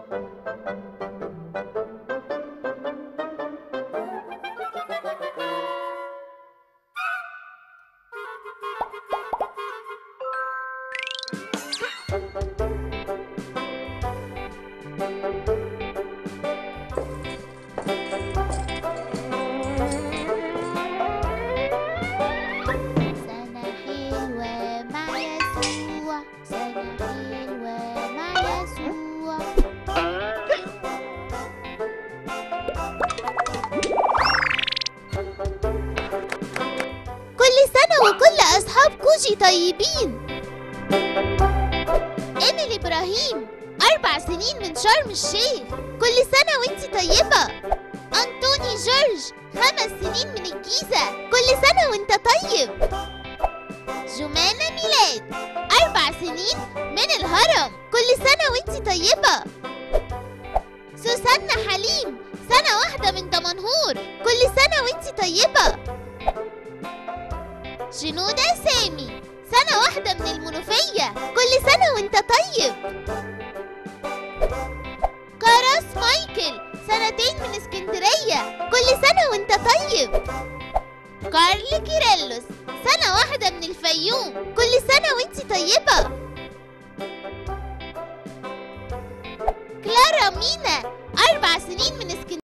سنة حلوة مع يسوع سنة حلوة مع يسوع كل سنة وكل أصحاب كوجي طيبين إيميل إبراهيم أربع سنين من شرم الشيخ كل سنة وانتي طيبة أنطوني جورج خمس سنين من الجيزة كل سنة وانت طيب جمانة ميلاد أربع سنين من الهرم كل سنة وانت طيبة سوسنة حليم سنة واحدة من دمنهور كل سنة وانت طيبة شنودة سامي سنة واحدة من المنوفية كل سنة وانت طيب كراس مايكل سنتين من اسكندرية كل سنة وانت طيب كارل كيرلس سنة واحدة من الفيوم كل سنة وانت طيبة كلارا مينا أربع سنين من اسكندرية